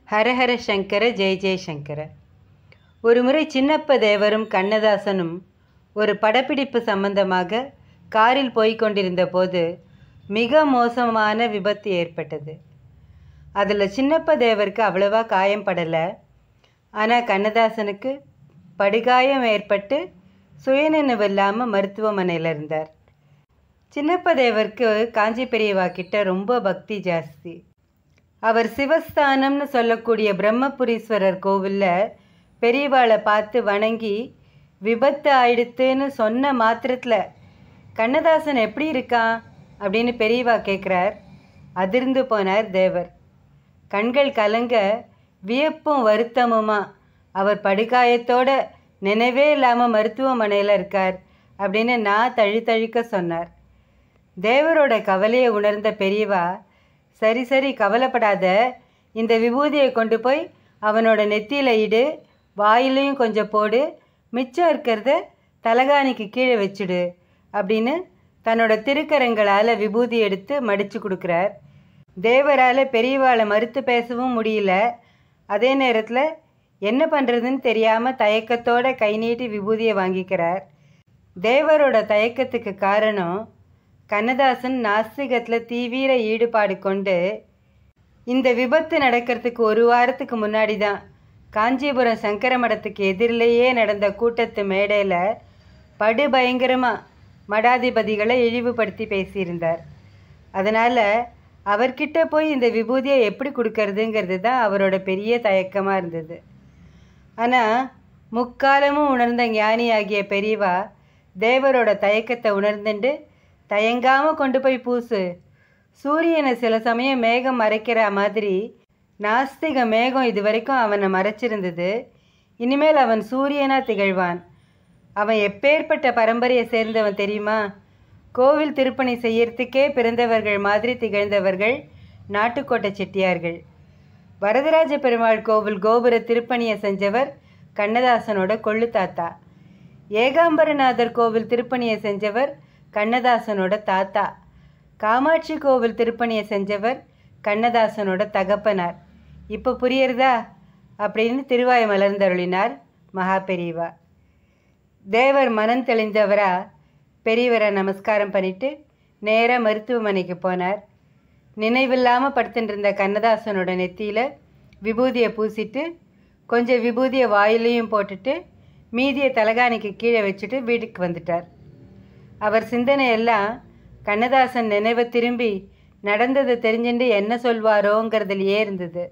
ஹரஹர சங்கர ஜெய ஜெயசங்கர ஒருமுறை சின்னப்ப தேவரும் கண்ணதாசனும் ஒரு படப்பிடிப்பு சம்பந்தமாக காரில் போய்க் கொண்டிருந்த போது மிக மோசமான விபத்து ஏற்பட்டது அதில் சின்னப்ப தேவருக்கு அவ்வளவா காயம் படலை ஆனால் கண்ணதாசனுக்கு படுகாயம் ஏற்பட்டு சுயநினைவு இல்லாமல் மருத்துவமனையில் இருந்தார் சின்னப்ப தேவருக்கு காஞ்சி பெரியவா கிட்ட ரொம்ப பக்தி ஜாஸ்தி அவர் சிவஸ்தானம்னு சொல்லக்கூடிய பிரம்மபுரீஸ்வரர் கோவிலில் பெரியவாளை பார்த்து வணங்கி விபத்து ஆயிடுத்துன்னு சொன்ன மாத்திரத்தில் கண்ணதாசன் எப்படி இருக்கான் அப்படின்னு பெரியவா கேட்குறார் அதிர்ந்து போனார் தேவர் கண்கள் கலங்க வியப்பும் வருத்தமுமா அவர் படுகாயத்தோட நினைவே இல்லாமல் மருத்துவமனையில் இருக்கார் அப்படின்னு நான் தழி தழிக்க சொன்னார் தேவரோட கவலையை உணர்ந்த பெரியவா சரி சரி கவலைப்படாத இந்த விபூதியை கொண்டு போய் அவனோட நெத்தியில் இடு வாயிலையும் கொஞ்சம் போடு மிச்சம் இருக்கிறத தலகாணிக்கு கீழே வச்சுடு அப்படின்னு தன்னோட திருக்கரங்களால் விபூதி எடுத்து மடித்து கொடுக்குறார் தேவரால் பெரியவாளை மறுத்து பேசவும் முடியல அதே நேரத்தில் என்ன பண்ணுறதுன்னு தெரியாமல் தயக்கத்தோட கை நீட்டி விபூதியை வாங்கிக்கிறார் தேவரோட தயக்கத்துக்கு காரணம் கண்ணதாசன் நாஸ்திகத்தில் தீவிர ஈடுபாடு கொண்டு இந்த விபத்து நடக்கிறதுக்கு ஒரு வாரத்துக்கு முன்னாடி தான் காஞ்சிபுரம் சங்கர மடத்துக்கு எதிரிலேயே நடந்த கூட்டத்து மேடையில் படுபயங்கரமாக மடாதிபதிகளை இழிவுபடுத்தி பேசியிருந்தார் அதனால் அவர்கிட்ட போய் இந்த விபூதியை எப்படி கொடுக்கறதுங்கிறது தான் அவரோட பெரிய தயக்கமாக இருந்தது ஆனால் முக்காலமும் உணர்ந்த ஞானியாகிய பெரியவா தேவரோட தயக்கத்தை உணர்ந்துண்டு தயங்காமல் கொண்டு போய் பூசு சூரியனை சில சமயம் மேகம் மறைக்கிற மாதிரி நாஸ்திக மேகம் இது வரைக்கும் அவனை மறைச்சிருந்தது இனிமேல் அவன் சூரியனாக திகழ்வான் அவன் எப்பேற்பட்ட பரம்பரையை சேர்ந்தவன் தெரியுமா கோவில் திருப்பணி செய்யறதுக்கே பிறந்தவர்கள் மாதிரி திகழ்ந்தவர்கள் நாட்டுக்கோட்டை செட்டியார்கள் வரதராஜ பெருமாள் கோவில் கோபுர திருப்பணியை செஞ்சவர் கண்ணதாசனோட கொள்ளு தாத்தா ஏகாம்பரநாதர் கோவில் திருப்பணியை செஞ்சவர் கண்ணதாசனோட தாத்தா காமாட்சி கோவில் திருப்பணியை செஞ்சவர் கண்ணதாசனோட தகப்பனார் இப்போ புரியறதா அப்படின்னு திருவாய் மலர்ந்தருளினார் மகா பெரியவா தேவர் மனம் தெளிந்தவரா பெரியவரை நமஸ்காரம் பண்ணிட்டு நேராக மருத்துவமனைக்கு போனார் நினைவில்லாமல் படுத்துட்டு இருந்த கண்ணதாசனோட நெத்தியில் விபூதியை பூசிட்டு கொஞ்சம் விபூதியை வாயிலையும் போட்டுட்டு மீதியை தலகாணிக்கு கீழே வச்சுட்டு வீட்டுக்கு வந்துட்டார் அவர் சிந்தனை எல்லாம் கண்ணதாசன் நினைவை திரும்பி நடந்ததை தெரிஞ்சுட்டு என்ன சொல்வாரோங்கிறதுலையே இருந்தது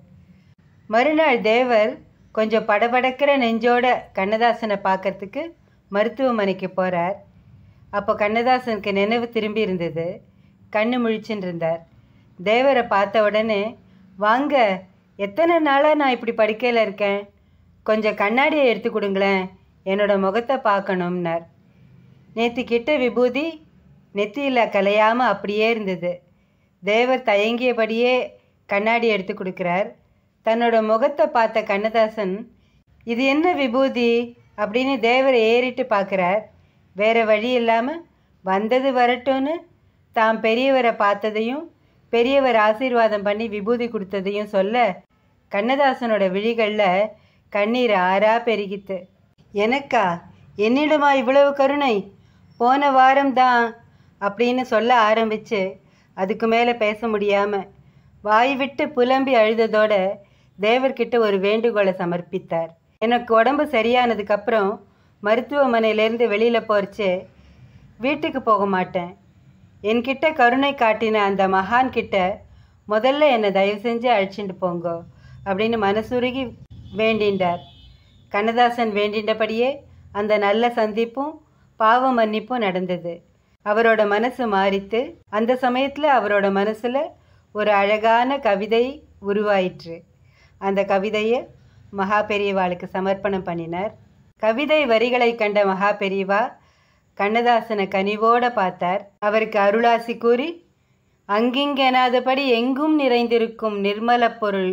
மறுநாள் தேவர் கொஞ்சம் படபடக்கிற நெஞ்சோட கண்ணதாசனை பார்க்கறதுக்கு மருத்துவமனைக்கு போகிறார் அப்போ கண்ணதாசனுக்கு நினைவு திரும்பி இருந்தது கண்ணு முழிச்சுன்னு இருந்தார் தேவரை பார்த்த உடனே வாங்க எத்தனை நாளாக நான் இப்படி படுக்கையில் இருக்கேன் கொஞ்சம் கண்ணாடியை எடுத்து கொடுங்களேன் என்னோட முகத்தை பார்க்கணும்னார் நேற்று கிட்ட விபூதி நெத்தியில் கலையாமல் அப்படியே இருந்தது தேவர் தயங்கியபடியே கண்ணாடி எடுத்து கொடுக்குறார் தன்னோட முகத்தை பார்த்த கண்ணதாசன் இது என்ன விபூதி அப்படின்னு தேவரை ஏறிட்டு பார்க்குறார் வேற வழி இல்லாமல் வந்தது வரட்டும்னு தாம் பெரியவரை பார்த்ததையும் பெரியவர் ஆசீர்வாதம் பண்ணி விபூதி கொடுத்ததையும் சொல்ல கண்ணதாசனோட விழிகளில் கண்ணீர் ஆறா பெருகித்து எனக்கா என்னிடமா இவ்வளவு கருணை போன வாரம்தான் அப்படின்னு சொல்ல ஆரம்பித்து அதுக்கு மேலே பேச முடியாமல் வாய் விட்டு புலம்பி அழுததோட தேவர்கிட்ட ஒரு வேண்டுகோளை சமர்ப்பித்தார் எனக்கு உடம்பு சரியானதுக்கப்புறம் மருத்துவமனையிலேருந்து வெளியில் போகிறச்சு வீட்டுக்கு போக மாட்டேன் என்கிட்ட கருணை காட்டின அந்த மகான் கிட்ட முதல்ல என்னை தயவு செஞ்சு அழைச்சிட்டு போங்கோ அப்படின்னு மனசுருகி வேண்டின்றார் கண்ணதாசன் வேண்டின்றபடியே அந்த நல்ல சந்திப்பும் பாவ மன்னிப்பும் நடந்தது அவரோட மனசு மாறித்து அந்த சமயத்தில் அவரோட மனசில் ஒரு அழகான கவிதை உருவாயிற்று அந்த கவிதையை மகா பெரியவாளுக்கு சமர்ப்பணம் பண்ணினார் கவிதை வரிகளை கண்ட மகா பெரியவா கண்ணதாசனை கனிவோட பார்த்தார் அவருக்கு அருளாசி கூறி அங்கிங்கெனாதபடி எங்கும் நிறைந்திருக்கும் நிர்மல பொருள்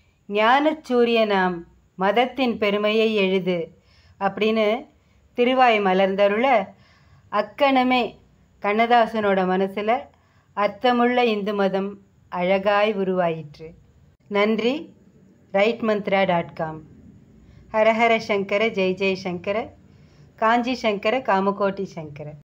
ஞானச் சூரியனாம் மதத்தின் பெருமையை எழுது அப்படின்னு திருவாய் மலர்ந்தருள அக்கணமே கண்ணதாசனோட மனசில் அர்த்தமுள்ள இந்து மதம் அழகாய் உருவாயிற்று நன்றி right mantra dot com Hara Hara Shankara ஜெய் ஜெய் சங்கர காஞ்சி சங்கர காமகோட்டி சங்கர